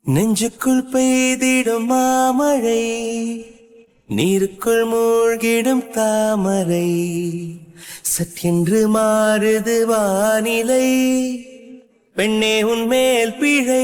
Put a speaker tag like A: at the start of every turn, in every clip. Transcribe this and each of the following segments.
A: நெஞ்சுக்குள் பெய்திடும் மாமழை நீருக்குள் மூழ்கிடும் தாமரை சற்றென்று மாறுது வானிலை பெண்ணே உன்மேல் பிழை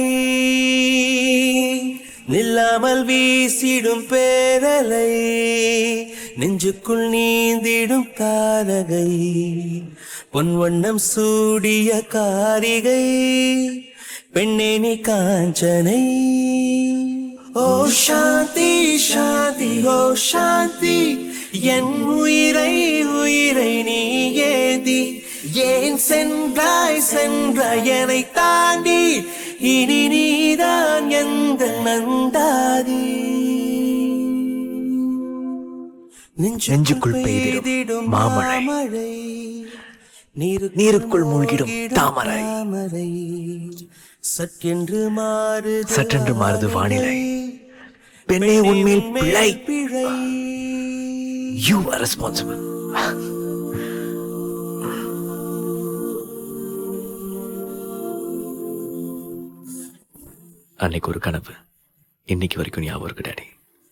A: நில்லாமல் வீசிடும் பேரலை நெஞ்சுக்குள் நீந்திடும் தாரகை பொன் வண்ணம் சூடிய காரிகை பெண்ணே நீ காஞ்சனை ஓ சாந்தி சாந்தி ஓ சாந்தி என் உயிரை உயிரை நீ ஏந்தி ஏன் சென்றாய் சென்றாய் என்னை தாண்டி இனி நீதான் எந்த நந்தாதி
B: நெஞ்சுக்குள் பெய்திடும் மாமழை. நீருக்குள் மூழ்கிடும் தாமரை.
A: தாமரை சற்றென்று மாறுது
B: சற்றென்று மாறுது வானிலை. பெண்ணே உன்மேல் பிழை
A: பிழை
B: யூ ஆர் ரெஸ்பான்சிபிள் அன்னைக்கு ஒரு கனவு இன்னைக்கு வரைக்கும் ஞாபகம் இருக்கு டாடி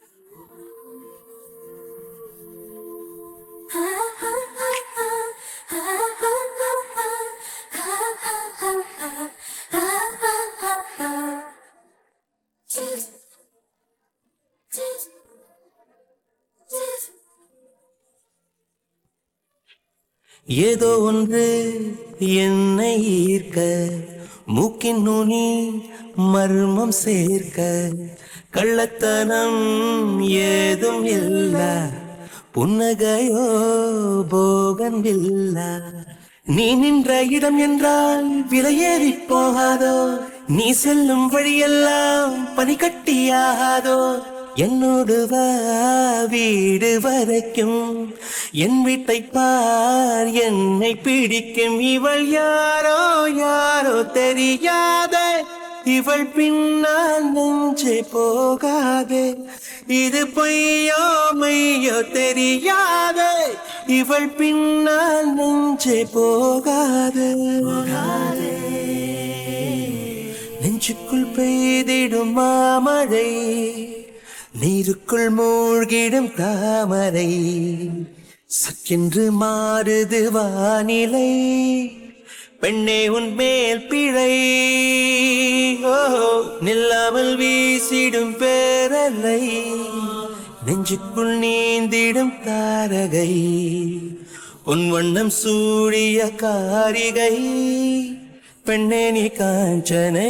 A: ஏதோ ஒன்று என்னை ஈர்க்க மூக்கின் நுனி மர்மம் சேர்க்க கள்ளத்தனம் ஏதும் இல்ல புன்னகையோ போகன் நீ நின்ற இடம் என்றால் விலையேறி போகாதோ நீ செல்லும் வழியெல்லாம் பனிக்கட்டியாகாதோ என்னோடு வா வீடு வரைக்கும் என் வீட்டை பார் என்னை பிடிக்கும் இவள் யாரோ யாரோ தெரியாத இவள் பின்னால் நெஞ்சே போகாதே இது பொய்யோ மெய்யோ தெரியாத இவள் பின்னால் நெஞ்சே போகாதே நெஞ்சுக்குள் பெய்திடும் மாமழை நீருக்குள் மூழ்கிடும் தாமரை சற்றென்று மாறுது வானிலை பெண்ணே உன் மேல் பிழை ஓ நில்லாமல் வீசிடும் பேரலை நெஞ்சுக்குள் நீந்திடும் தாரகை உன் வண்ணம் சூடிய காரிகை பெண்ணே நீ காஞ்சனை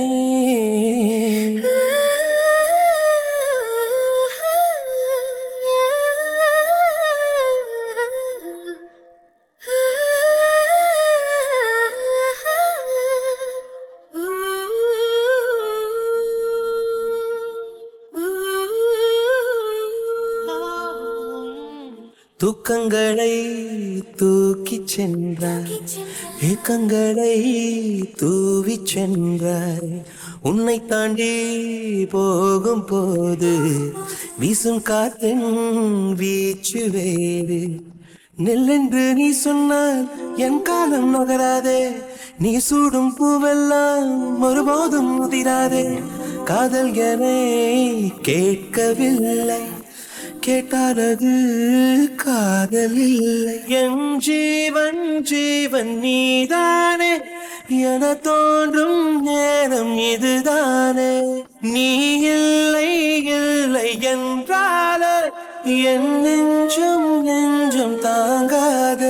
A: தூக்கங்களை தூக்கிச் சென்றாய் ஏக்கங்களை தூவிச் சென்றாய் உன்னை தாண்டி போகும் போது வீசும் காற்றின் வீச்சு வேறு நெல்லென்று நீ சொன்னால் என் காலம் நகராதே நீ சூடும் பூவெல்லாம் ஒருபோதும் முதிராதே காதல் என கேட்கவில்லை கேட்டாரது காதல் இல்லை என் ஜீவன் ஜீவன் நீதானே என தோன்றும் நேரம் இதுதானே நீ இல்லை இல்லை என்றால என் நெஞ்சம் நெஞ்சம் தாங்காத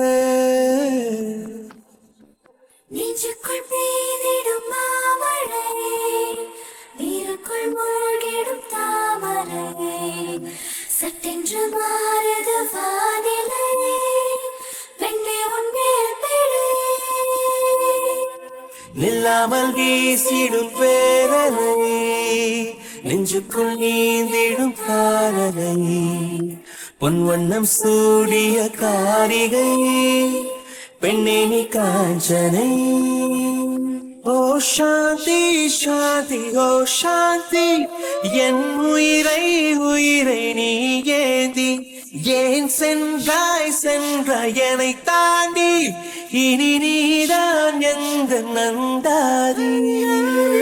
C: நெஞ்சுக்குள் பெய்திடும் மாமழை நீருக்குள் மூழ்கிடும் தாமரை சட்டென்று மாறுது வானிலை பெண்ணே உன்மேல் பிழை
A: நில்லாமல் வீசிடும் பேரலை நெஞ்சுக்குள் நீந்திடும் காரலை பொன் வண்ணம் சூடிய காரிகை பெண்ணே நீ காஞ்சனை ஓ சாந்தி சாந்தி ஓ சாந்தி என் உயிரை உயிரை நீ ஏந்தி ஏன் சென்றாய் சென்றாய் என்னை தாண்டி இனி நீதான் எந்த நந்தாதி